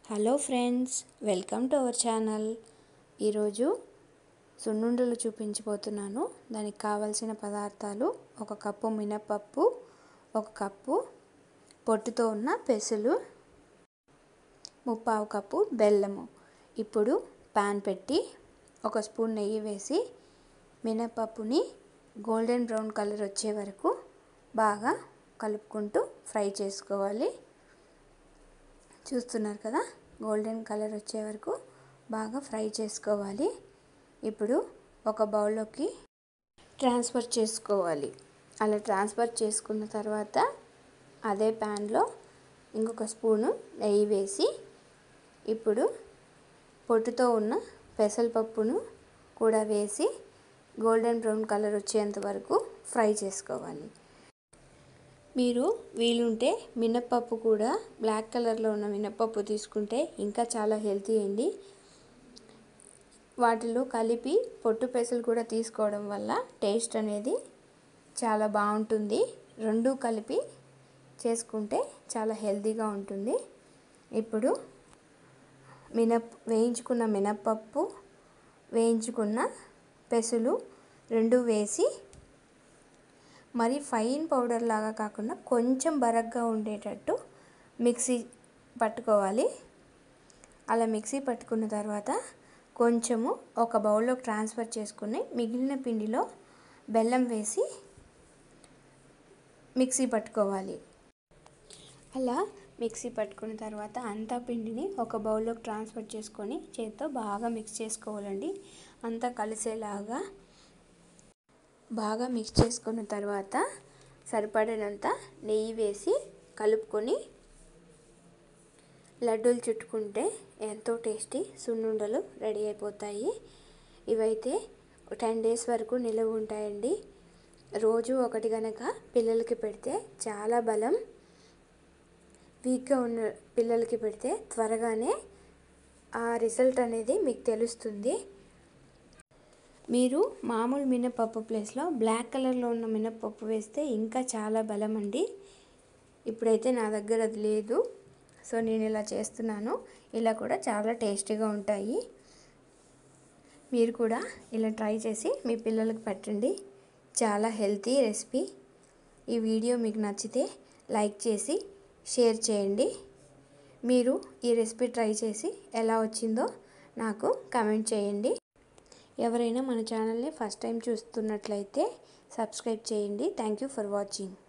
hello friends welcome to our channel ఈరోజు సున్నుండలు చూపించబోతున్నాను దానికి కావలసిన పదార్థాలు ఒక కప్పు మినపప్పు ఒక కప్పు పొట్టుతో ఉన్న పెసలు ముప్పావు కప్పు బెల్లము ఇప్పుడు పాన్ పెట్టి ఒక స్పూన్ నెయ్యి వేసి మినపప్పుని గోల్డెన్ బ్రౌన్ కలర్ వచ్చే వరకు బాగా కలుపుకుంటూ ఫ్రై చేసుకోవాలి చూస్తున్నారు కదా గోల్డెన్ కలర్ వచ్చే వరకు బాగా ఫ్రై చేసుకోవాలి ఇప్పుడు ఒక బౌల్లోకి ట్రాన్స్ఫర్ చేసుకోవాలి అలా ట్రాన్స్ఫర్ చేసుకున్న తర్వాత అదే ప్యాన్లో ఇంకొక స్పూను నెయ్యి వేసి ఇప్పుడు పొట్టుతో ఉన్న పెసరపప్పును కూడా వేసి గోల్డెన్ బ్రౌన్ కలర్ వచ్చేంత వరకు ఫ్రై చేసుకోవాలి మీరు వీలుంటే మినప్పప్పు కూడా బ్లాక్ కలర్లో ఉన్న మినప్పప్పు తీసుకుంటే ఇంకా చాలా హెల్తీ అండి వాటిలో కలిపి పొట్టు పెసలు కూడా తీసుకోవడం వల్ల టేస్ట్ అనేది చాలా బాగుంటుంది రెండు కలిపి చేసుకుంటే చాలా హెల్తీగా ఉంటుంది ఇప్పుడు మినప్ వేయించుకున్న మినప్పప్పు వేయించుకున్న పెసులు రెండు వేసి మరి ఫైన్ పౌడర్ లాగా కాకుండా కొంచెం బరగ్గా ఉండేటట్టు మిక్సీ పట్టుకోవాలి అలా మిక్సీ పట్టుకున్న తర్వాత కొంచెము ఒక బౌల్లోకి ట్రాన్స్ఫర్ చేసుకుని మిగిలిన పిండిలో బెల్లం వేసి మిక్సీ పట్టుకోవాలి అలా మిక్సీ పట్టుకున్న తర్వాత అంతా పిండిని ఒక బౌల్లోకి ట్రాన్స్ఫర్ చేసుకొని చేతితో బాగా మిక్స్ చేసుకోవాలండి అంతా కలిసేలాగా బాగా మిక్స్ చేసుకున్న తర్వాత సరిపడినంత నెయ్యి వేసి కలుపుకొని లడ్డూలు చుట్టుకుంటే ఎంతో టేస్టీ సున్నుండలు రెడీ అయిపోతాయి ఇవైతే టెన్ డేస్ వరకు నిలవ ఉంటాయండి రోజు ఒకటి కనుక పిల్లలకి పెడితే చాలా బలం వీక్గా ఉన్న పిల్లలకి పెడితే త్వరగానే ఆ రిజల్ట్ అనేది మీకు తెలుస్తుంది మీరు మామూలు మినపప్పు ప్లేస్లో బ్లాక్ కలర్లో ఉన్న మినపప్పు వేస్తే ఇంకా చాలా బలం అండి ఇప్పుడైతే నా దగ్గర అది లేదు సో నేను ఇలా చేస్తున్నాను ఇలా కూడా చాలా టేస్టీగా ఉంటాయి మీరు కూడా ఇలా ట్రై చేసి మీ పిల్లలకు పెట్టండి చాలా హెల్తీ రెసిపీ ఈ వీడియో మీకు నచ్చితే లైక్ చేసి షేర్ చేయండి మీరు ఈ రెసిపీ ట్రై చేసి ఎలా వచ్చిందో నాకు కామెంట్ చేయండి ఎవరైనా మన ఛానల్ని ఫస్ట్ టైం చూస్తున్నట్లయితే సబ్స్క్రైబ్ చేయండి థ్యాంక్ యూ ఫర్ వాచింగ్